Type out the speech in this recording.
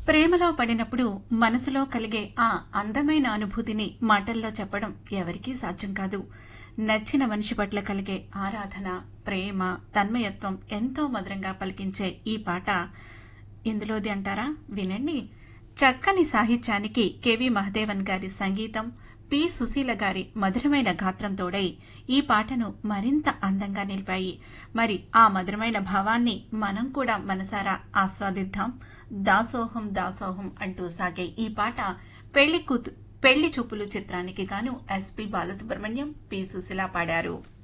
ప్రేమలో పడినప్పుడు మనసులో కలిగే ఆ అందమైన అనుభూతిని మాటల్లో చెప్పడం ఎవరికీ సాధ్యం కాదు నచ్చిన మనిషి పట్ల కలిగే ఆరాధన ప్రేమ తన్మయత్వం ఎంతో మధురంగా పలికించే ఈ పాట ఇందులోది అంటారా వినండి చక్కని సాహిత్యానికి కెవి మహదేవన్ గారి సంగీతం పి సుశీల గారి మధురమైన గాత్రం తోడై ఈ పాటను మరింత అందంగా నిలిపాయి మరి ఆ మధురమైన భావాన్ని మనం కూడా మనసారా ఆస్వాదిద్దాం దాసోహం దాసోహం అంటూ సాగే ఈ పాట పెళ్లి కూతు పెళ్లి చూపులు చిత్రానికి గాను ఎస్పి బాలసుబ్రహ్మణ్యం పి సుశీల పాడారు